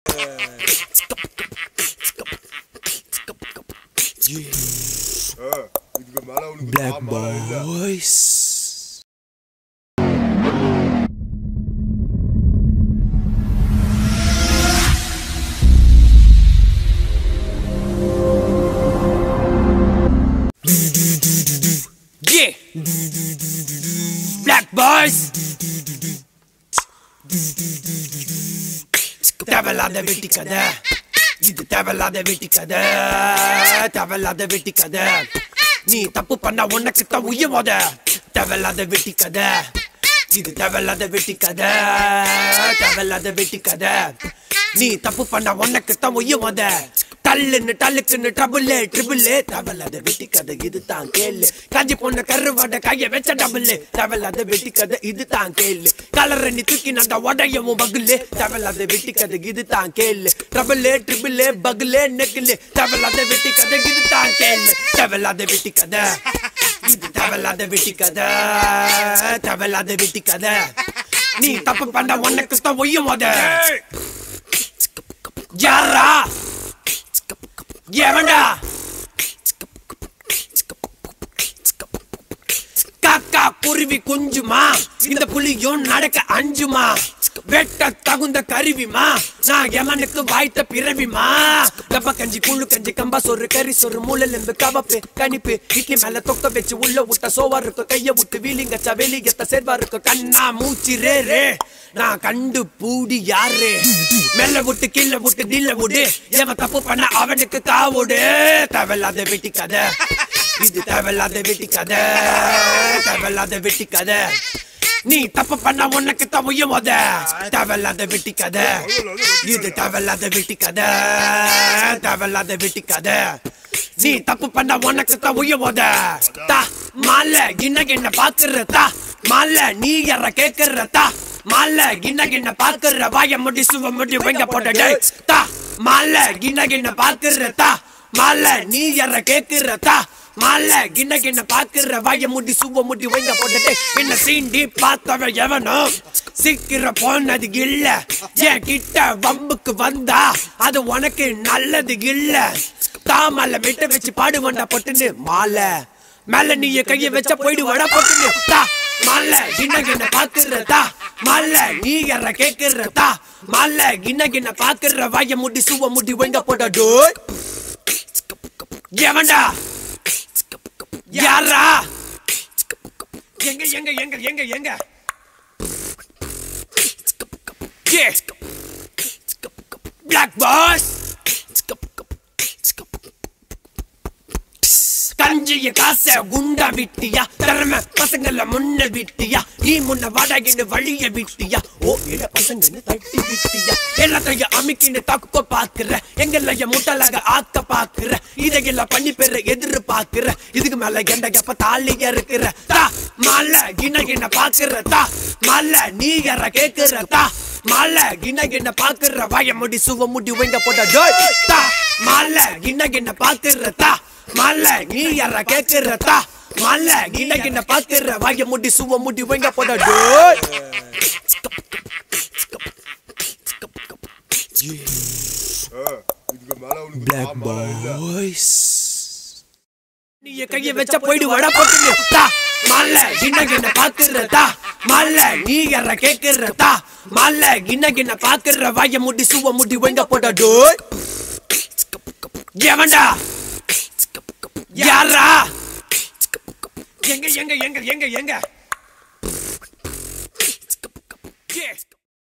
இதுக்கு மேல உனக்கு Black சாமான் இல்ல. boys. Yeah. Black boys. தேவையில்லாத வெட்டி கதை இது தேவையில்லாத வெட்டி கதை தேவையில்லாத வெட்டி கதை நீ தப்பு பண்ண உனக்கு தான் உயிர் மோத தேவையில்லாத வெட்டி கதை இது தேவையில்லாத வெட்டி கதை தேவையில்லாத வெட்டி கதை நீ தப்பு பண்ண உனக்கு தான் உயிர் மோத டல்லுன்னு டல்லுக்குன்னு ட்ரபுள் ட்ரிபிள் தேவையில்லாத வெட்டி கதை இது தான் கேளு காஞ்சி பொண்ணு கருவாட கைய வச்ச டபுள் தேவையில்லாத வெட்டி கதை இது தான் கேளு கலர் நீ தூக்கி நந்த உடையவும் பகுலு தேவையில்லாத வெட்டி கதை இது தான் கேளு ட்ரபுள் ட்ரிபிள் பகுலு நெக்கிலு தேவையில்லாத வெட்டி கதை இது தான் கேளு தேவையில்லாத வெட்டி கதை இது தேவையில்லாத வெட்டி கதை தேவையில்லாத வெட்டி கதை நீ தப்பு பண்ண உனக்கு தான் ஒய்யும் போத யாரா எவன்டா காக்கா குருவி குஞ்சுமா இந்த புலியும் நடக்க அஞ்சுமா வெட்ட தகுந்த கருவிமா நான் எமனுக்கு வாய்த்த பிறவிமா கப்ப கஞ்சி குழு கஞ்சி கம்பா சொரு கறி சொரு மூலல் எம்பு கவப்பு கணிப்பு இட்லி மேல தொக்க வச்சு உள்ள விட்ட சோவா இருக்கு கைய விட்டு வீலிங்கச்சா வெளியத்த சேர்வா இருக்கு கண்ணா மூச்சு ரே ரே நான் கண்டு பூடி யாரு மெல்ல விட்டு கீழே விட்டு டில்ல விடு எவன் தப்பு பண்ண அவனுக்கு காவுடு தேவையில்லாத வெட்டி கதை இது தேவையில்லாத வெட்டி கதை தேவையில்லாத வெட்டி கதை நீ தப்பு பண்ண உனக்கு தான் உயிர் மோத தேவையில்லாத வெட்டி கதை இது தேவையில்லாத வெட்டி கதை தேவையில்லாத வெட்டி கதை நீ தப்பு பண்ண உனக்கு தான் உயிர் மோத தா மாலை கிண்ண கிண்ண பாக்குறதா மாலை நீ யார கேக்குறதா மாலை கிண்ண கிண்ண பாக்குற வாய முடி சுவ முடி வெங்க போட்ட டேய் தா மாலை கிண்ண கிண்ண பாக்குறதா மாலை நீ யார கேக்குறதா மாலை கிண்ண கிண்ண பாக்குற வாய முடி சுவ முடி வைங்க போட்டுட்டு என்ன சீண்டி பார்த்தவன் எவனோ சிக்கிற போனது இல்ல என் கிட்ட வம்புக்கு வந்தா அது உனக்கு நல்லது இல்ல தாமல்ல விட்டு வச்சு பாடுவண்டா பொட்டுன்னு மாலை மேல நீ கைய வச்ச போயிடு வட பொட்டுன்னு தா மாலை கிண்ண கிண்ண பாக்குறதா மாலை நீ யார கேக்குறதா மாலை கிண்ண கிண்ண பாக்குற வாய முடி சுவ முடி வைங்க போட்டா டோய் எவன்டா யாரா எங்க எங்க எங்க எங்க எங்க பிளாக் பாஸ் கஞ்சிய காச குண்டா விட்டியா திறமை பசங்கள முன்ன விட்டியா நீ முன்ன வாடகைன்னு வழிய விட்டியா ஓ இட பசங்கன்னு தட்டி விட்டியா எல்லாத்தையும் அமுக்கின்னு தாக்குக்க பாக்குற எங்கெல்லைய முட்டலாக ஆக்க பாக்குற இதையெல்லாம் பண்ணி பெற எதிர் பாக்குற இதுக்கு மேல எண்ட எப்ப தாலிய இருக்கிற தா மல்ல கிண்ண கிண்ண பாக்குற தா மல்ல நீ யார கேக்குற தா மல்ல கிண்ண கிண்ண பாக்குற வாய முடி சுவ முடி வைங்க போட்ட டோய் தா மல்ல கிண்ண கிண்ண பாக்குற தா மல்ல நீ யார கேக்குற தா மல்ல கிண்ண கிண்ண பாக்குற வாய முடி சுவ முடி வைங்க போட்ட டோய் ஆ, இதுக்கு மேல உனக்கு Black சாமான் இல்ல. boys. நீ கைய வச்ச போயிடு வட போட்டு தா மல்ல கிண்ண கிண்ண பாக்குறதா மல்ல நீ யார கேக்குறதா மல்ல கிண்ண கிண்ண பாக்குற வாய முடி சுவ முடி வைங்க போட்ட டோய் எவன்டா யாரா எங்க எங்க எங்க எங்க எங்க Yeah.